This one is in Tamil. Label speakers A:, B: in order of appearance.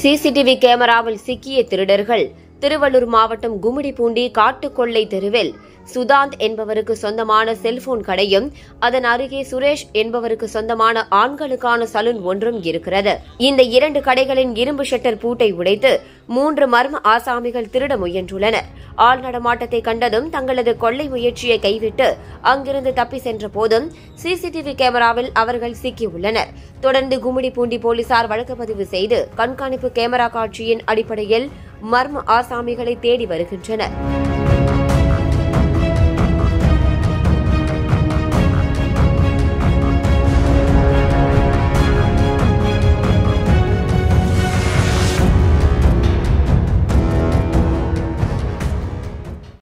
A: சிசிடிவி கேமராவில் சிக்கிய திருடர்கள் திருவள்ளூர் மாவட்டம் கும்மிடிப்பூண்டி காட்டுக்கொள்ளை தெருவில் சுதாந்த் என்பவருக்கு சொந்தமான செல்போன் கடையும் அதன் அருகே சுரேஷ் என்பவருக்கு சொந்தமான ஆண்களுக்கான சலூன் ஒன்றும் இருக்கிறது இந்த இரண்டு கடைகளின் இரும்பு ஷட்டர் பூட்டை உடைத்து மூன்று மர்ம ஆசாமிகள் திருட முயன்றுள்ளனர் ஆள் நடமாட்டத்தை கண்டதும் தங்களது கொள்ளை முயற்சியை கைவிட்டு அங்கிருந்து தப்பி சென்ற போதும் சிசிடிவி கேமராவில் அவர்கள் சிக்கியுள்ளனர் தொடர்ந்து கும்மிடிப்பூண்டி போலீசார் வழக்கு பதிவு செய்து கண்காணிப்பு கேமரா காட்சியின் அடிப்படையில் மர்ம ஆசாமிகளை தேடி வருகின்றனர்